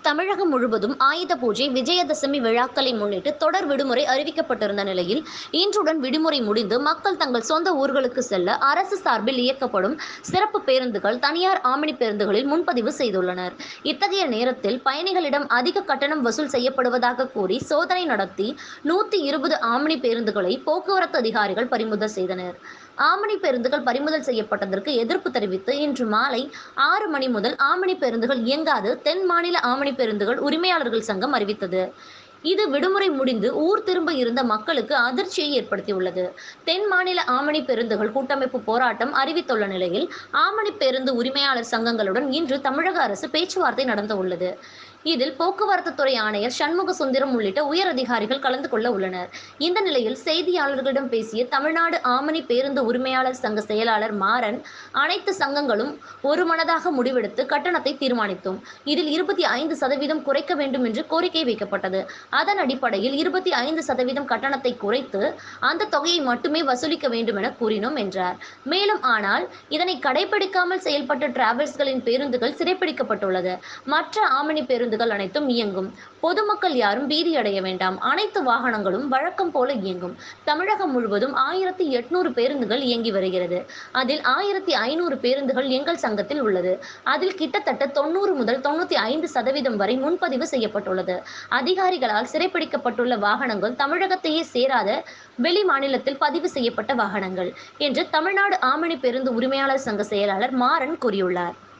தமிழகம் முழுவதும் ஆயுத பூஜை விஜயதசமி விழாக்களை முன்னிட்டு தொடர் விடுமுறை அறிவிக்கப்பட்டிருந்த நிலையில் இன்றுடன் விடுமுறை முடிந்து மக்கள் தங்கள் சொந்த ஊர்களுக்கு செல்ல அரசு சார்பில் இயக்கப்படும் சிறப்பு பேருந்துகள் தனியார் ஆம்னி பேருந்துகளில் முன்பதிவு செய்துள்ளனர் இத்தகைய நேரத்தில் பயணிகளிடம் அதிக கட்டணம் வசூல் செய்யப்படுவதாக கூறி சோதனை நடத்தி நூத்தி இருபது ஆம்னி பேருந்துகளை போக்குவரத்து அதிகாரிகள் பறிமுதல் செய்தனர் ஆம்னி பேருந்துகள் பறிமுதல் செய்யப்பட்டதற்கு எதிர்ப்பு தெரிவித்து இன்று மாலை ஆறு மணி முதல் ஆம்னி பேருந்துகள் இயங்காது தென் மாநில ஆம்னி பேருந்துகள் உரிமையாளர்கள் சங்கம் அறிவித்தது இது விடுமுறை முடிந்து ஊர் திரும்ப இருந்த மக்களுக்கு அதிர்ச்சியை ஏற்படுத்தியுள்ளது தென் மாநில ஆமணி பேருந்துகள் கூட்டமைப்பு போராட்டம் அறிவித்துள்ள நிலையில் ஆமணி பேருந்து உரிமையாளர் சங்கங்களுடன் இன்று தமிழக அரசு பேச்சுவார்த்தை நடந்த உள்ளது இதில் போக்குவரத்து துறை ஆணையர் சண்முக சுந்தரம் உள்ளிட்ட உயர் அதிகாரிகள் கலந்து கொள்ள உள்ளனர் இந்த நிலையில் செய்தியாளர்களிடம் பேசிய தமிழ்நாடு ஆமணி பேருந்து உரிமையாளர் சங்க செயலாளர் மாறன் அனைத்து சங்கங்களும் ஒருமனதாக முடிவெடுத்து கட்டணத்தை தீர்மானித்தோம் இதில் இருபத்தி ஐந்து சதவீதம் குறைக்க வேண்டும் என்று கோரிக்கை வைக்கப்பட்டது அதன் அடிப்படையில் இருபத்தி ஐந்து சதவீதம் கட்டணத்தை குறைத்து அந்த தொகையை மட்டுமே வசூலிக்க வேண்டும் என கூறினோம் என்றார் மேலும் ஆனால் இதனை கடைபிடிக்காமல் செயல்பட்ட டிராவல்ஸ்களின் பேருந்துகள் சிறைப்பிடிக்கப்பட்டுள்ளது மற்ற ஆமணி பேருந்துகள் அனைத்தும் இயங்கும் பொதுமக்கள் யாரும் பீதியடைய வேண்டாம் அனைத்து வாகனங்களும் வழக்கம் போல இயங்கும் தமிழகம் முழுவதும் ஆயிரத்தி எட்நூறு பேருந்துகள் இயங்கி வருகிறது அதில் ஆயிரத்தி ஐநூறு பேருந்துகள் எங்கள் சங்கத்தில் உள்ளது அதில் கிட்டத்தட்ட தொண்ணூறு முதல் தொண்ணூத்தி ஐந்து சதவீதம் வரை முன்பதிவு செய்யப்பட்டுள்ளது அதிகாரிகளால் சிறைப்பிடிக்கப்பட்டுள்ள வாகனங்கள் தமிழகத்தையே சேராத வெளி மாநிலத்தில் பதிவு செய்யப்பட்ட வாகனங்கள் என்று தமிழ்நாடு ஆமணி பேருந்து உரிமையாளர் சங்க செயலாளர் மாறன் கூறியுள்ளார்